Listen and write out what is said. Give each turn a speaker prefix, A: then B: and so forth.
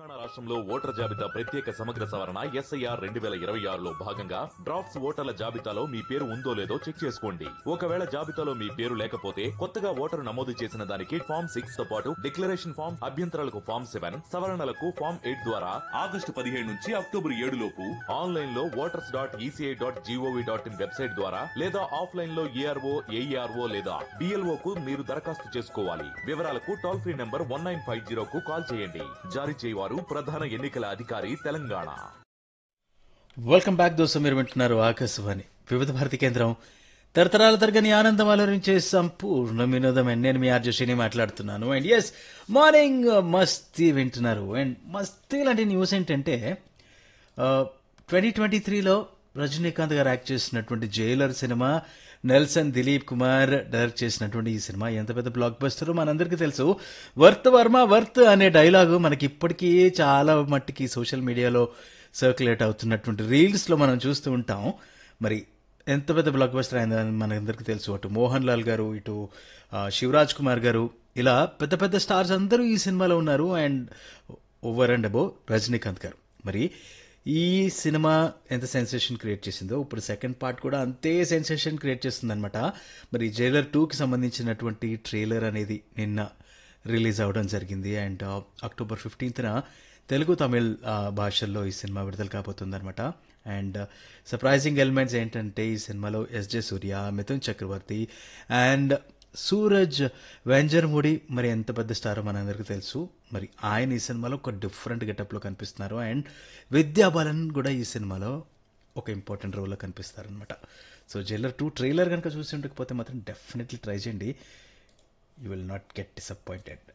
A: తెలంగాణ రాష్ట్రంలో ఓటర్ జాబితా ప్రత్యేక సమగ్ర సవరణ ఎస్ఐఆర్ రెండు వేల ఇరవై ఆరులో భాగంగా డ్రాఫ్ట్స్ ఓటర్ల జాబితాలో మీ పేరు ఉందో లేదో చెక్ చేసుకోండి ఒకవేళ జాబితాలో మీ పేరు లేకపోతే కొత్తగా ఓటరు నమోదు చేసిన దానికి ఫామ్ సిక్స్ తో పాటు డిక్లరేషన్ ఫామ్ అభ్యంతరాలకు ఫామ్ సెవెన్ సవరణలకు ఫామ్ ఎయిట్ ద్వారా ఆగస్టు పదిహేడు నుంచి అక్టోబర్ ఏడు లోపు ఆన్లైన్ లో voters dot ECI dot GOV dot in website ద్వారా లేదా ఆఫ్లైన్ లో ఏఆర్ఓ ఏఈఆర్ఓ లేదా బిఎల్ఓ కు మీరు దరఖాస్తు చేసుకోవాలి వివరాలకు toll free number one nine five zero కు కాల్ చేయండి జారీ చేయవారు ప్రధాన ఎన్నికల అధికారి తెలంగాణ
B: వెల్కమ్ బ్యాక్ దోస్తు మీరు వింటున్నారు ఆకాశవాణి వివిధ భారతి కేంద్రం తరతరాల తరగని ఆనందం అలరించే సంపూర్ణ వినోదం అండ్ నేను మీ ఆర్జుషిని మాట్లాడుతున్నాను అండ్ ఎస్ మార్నింగ్ మస్తీ వింటున్నారు అండ్ మస్తీ లాంటి న్యూస్ ఏంటంటే ట్వంటీ ట్వంటీ త్రీలో రజనీకాంత్ గారు యాక్ట్ చేసినటువంటి Jailer cinema Nelson Dilip Kumar direct చేసినటువంటి ఈ సినిమా ఎంత పెద్ద బ్లాక్ బస్టర్ మనందరికీ తెలుసు వర్త్ వర్మ వర్త్ అనే డైలాగు మనకి ఇప్పటికీ చాలా మట్టికి సోషల్ మీడియాలో సర్క్యులేట్ అవుతున్నటువంటి రీల్స్లో మనం చూస్తూ ఉంటాం మరి ఎంత పెద్ద బ్లాక్ బస్టర్ అయిందని మనందరికీ తెలుసు అటు మోహన్ లాల్ గారు ఇటు ఆ, శివరాజ్ కుమార్ గారు ఇలా పెద్ద పెద్ద స్టార్స్ అందరూ ఈ సినిమాలో ఉన్నారు and over and above Rajinikanth garu మరి ఈ సినిమా ఎంత సెన్సేషన్ క్రియేట్ చేసిందో ఇప్పుడు సెకండ్ పార్ట్ కూడా అంతే సెన్సేషన్ క్రియేట్ చేస్తుందన్నమాట మరి జైలర్ టూకి సంబంధించినటువంటి ట్రైలర్ అనేది నిన్న రిలీజ్ అవ్వడం జరిగింది అండ్ అక్టోబర్ ఫిఫ్టీన్త్న తెలుగు తమిళ్ ఆ, భాషల్లో ఈ సినిమా విడుదల కాబోతుందన్నమాట అండ్ సర్ప్రైజింగ్ ఎలిమెంట్స్ ఏంటంటే ఈ సినిమాలో ఎస్జే సూర్య మిథున్ చక్రవర్తి అండ్ సూరజ్ వెంజర్ముడి మరి ఎంత పెద్ద స్టారో మనందరికీ తెలుసు మరి ఆయన ఈ సినిమాలో ఒక డిఫరెంట్ గెటప్లో కనిపిస్తున్నారు అండ్ విద్యా బాలన్ కూడా ఈ సినిమాలో ఒక ఇంపార్టెంట్ రోల్లో కనిపిస్తారనమాట సో జైలర్ టూ ట్రైలర్ కనుక చూసి ఉండకపోతే మాత్రం డెఫినెట్లీ ట్రై చేయండి you will not get disappointed